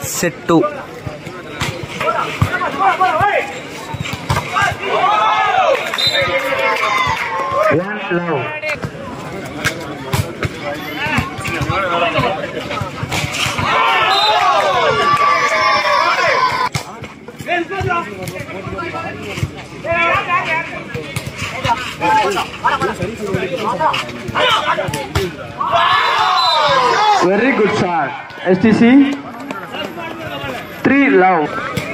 Set two One love. Very good shot. STC. Three love.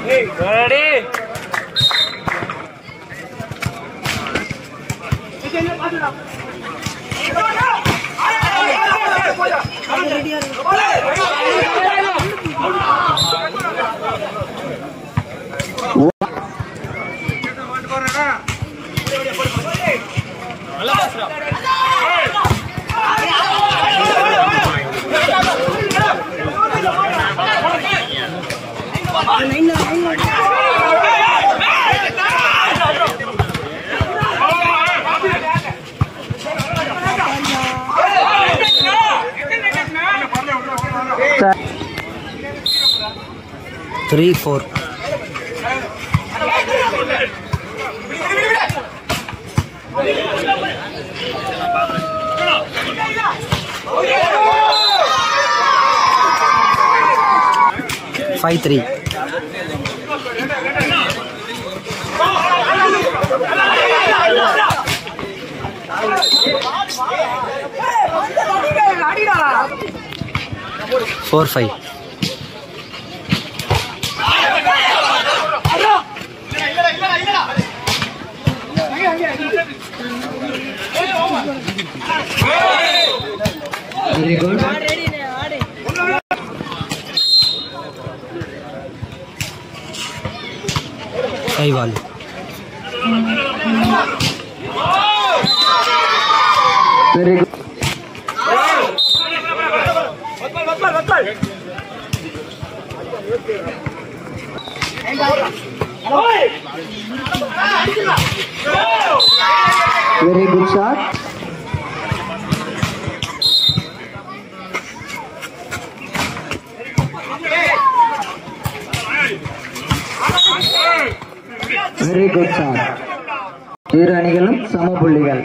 Three four five three four five Very good. Five all Very good. Very good shot. Very good shot. இரு அணிகளும் சம புள்ளிகள்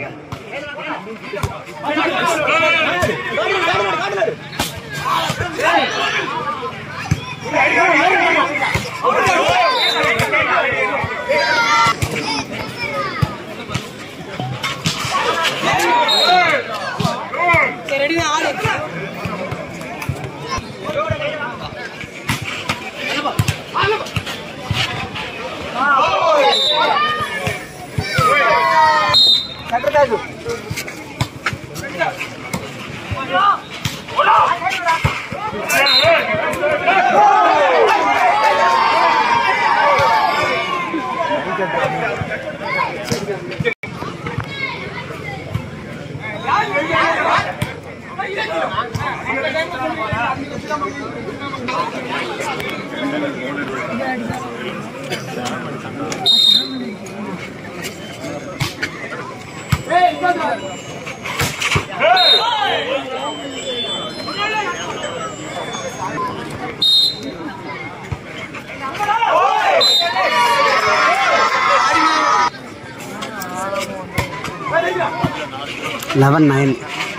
eleven nine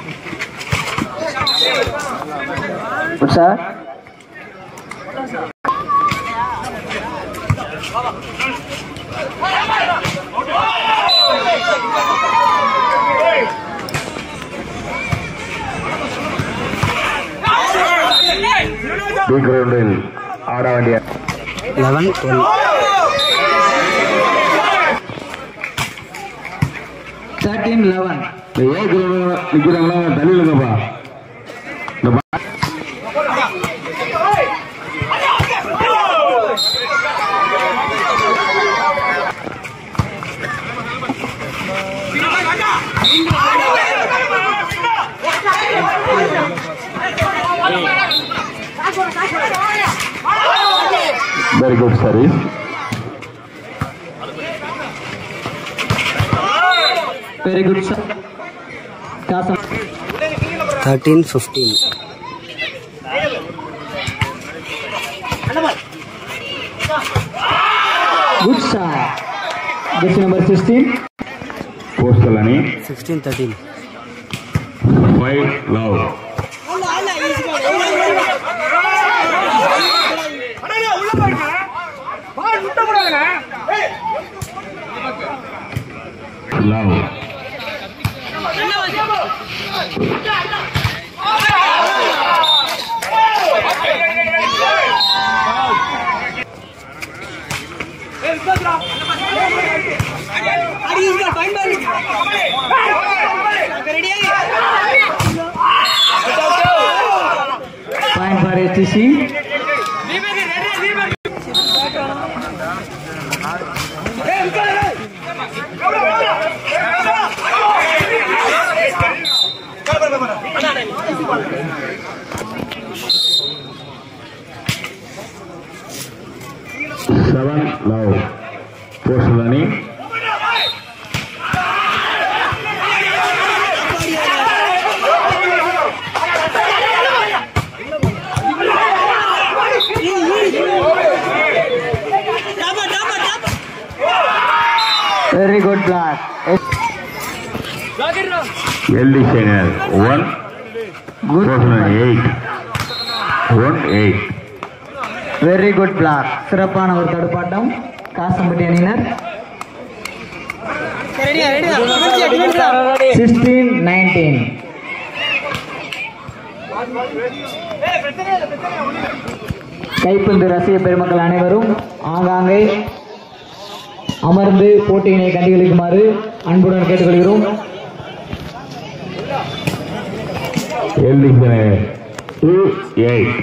Good shot. B ഗ്രൗണ്ടിൽ ആടാൻ വേണ്ടിയ eleven twelve Thirteen eleven. A ground நிக்கிறாங்களா தள்ளிடுங்கப்பா இந்த பா- Very good service. Very good shot. Kasam. Thirteen fifteen good shot jersey number sixteen postal అని sixteen thirteen five love love point for STC seven love postal అని very good block LDC అనేది one good postal అని eight one eight very good block சிறப்பான ஒரு தடுப்பாட்டம் காசம்பட்டி அணியினர் sixteen nineteen கைப்பந்து ரசிக பெருமக்கள் அனைவரும் ஆங்காங்கே அமர்ந்து போட்டியினை கண்டுகளிக்குமாறு அன்புடன் கேட்டுக்கொள்கிறோம் ఎల్డీసీ అనేది టూ ఎయిట్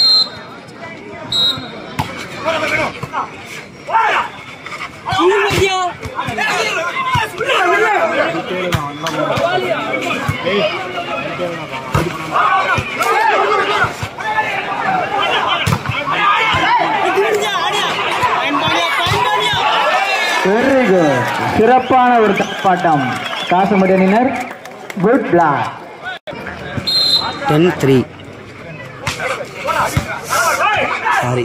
வெரி குட் சிறப்பான ஒரு தடுப்பாட்டம் காசம்பட்டி அணியினர் good block ten three sorry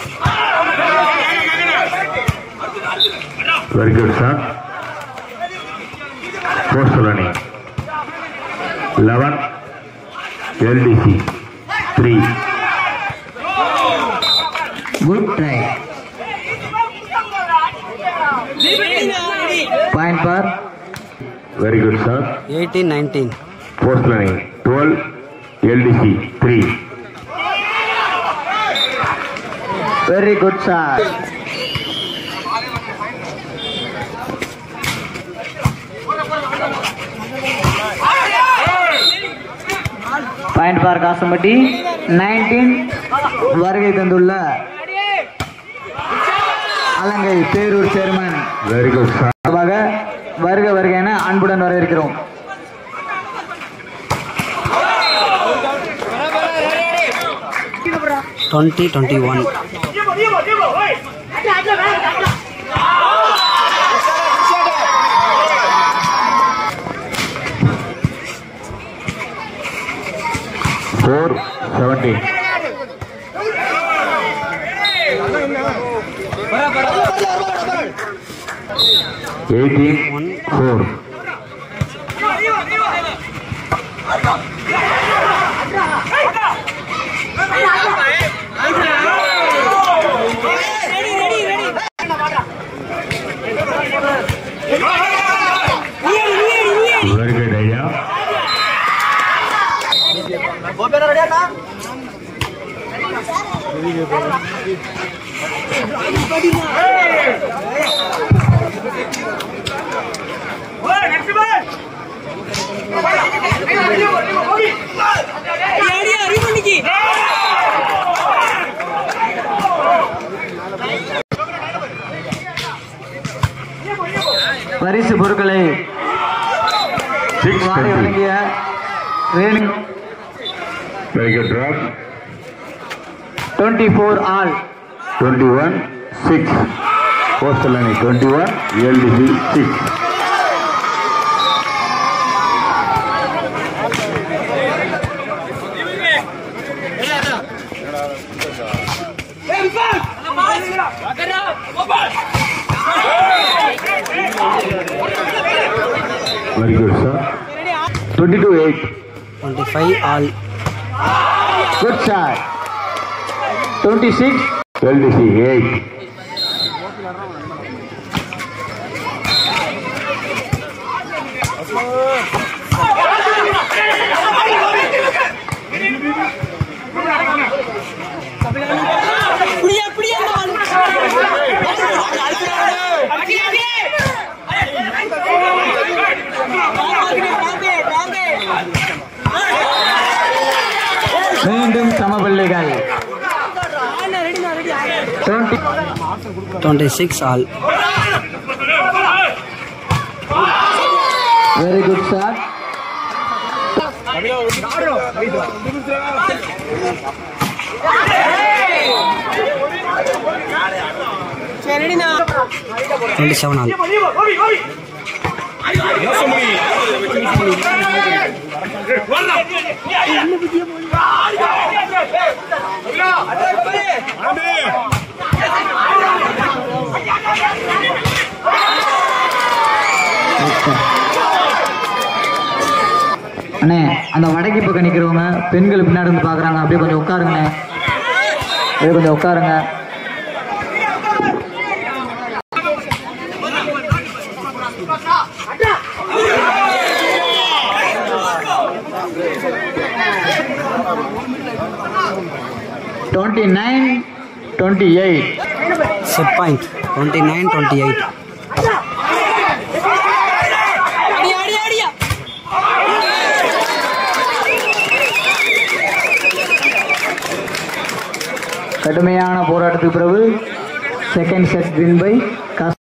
very good sir postal అని eleven LDC three good try point for very good sir eighteen nineteen postal అని twelve LDC three very good sir point for Kasampatti nineteen வருகை தந்துள்ள அலங்கை பேரூர் chairman very good sir சார்பாக வருக வருக என அன்புடன் வரவேற்கிறோம் twenty twenty one four seventeen eighteen four very good అయ్యా பரிசு பொருட்களை సిక్స్ வாரி வழங்கிய Renu very good drop twenty four all twenty one six postal అని twenty one LDC six very good sir twenty two eight twenty five all good sir twenty six LDC eight மீண்டும் சமபுள்ளிகள் twenty twenty six all very good sir twenty seven all அண்ணே அந்த வடக்கு பக்கம் நிற்கிறவங்க பெண்கள் பின்னாடி இருந்து பார்க்குறாங்க அப்படியே கொஞ்சம் உட்காருங்கண்ணே அப்படியே கொஞ்சம் உட்காருங்க twenty nine twenty eight set point twenty nine twenty eight கடுமையான போராட்டத்துக்கு பிறகு செகண்ட் செட் வின் பை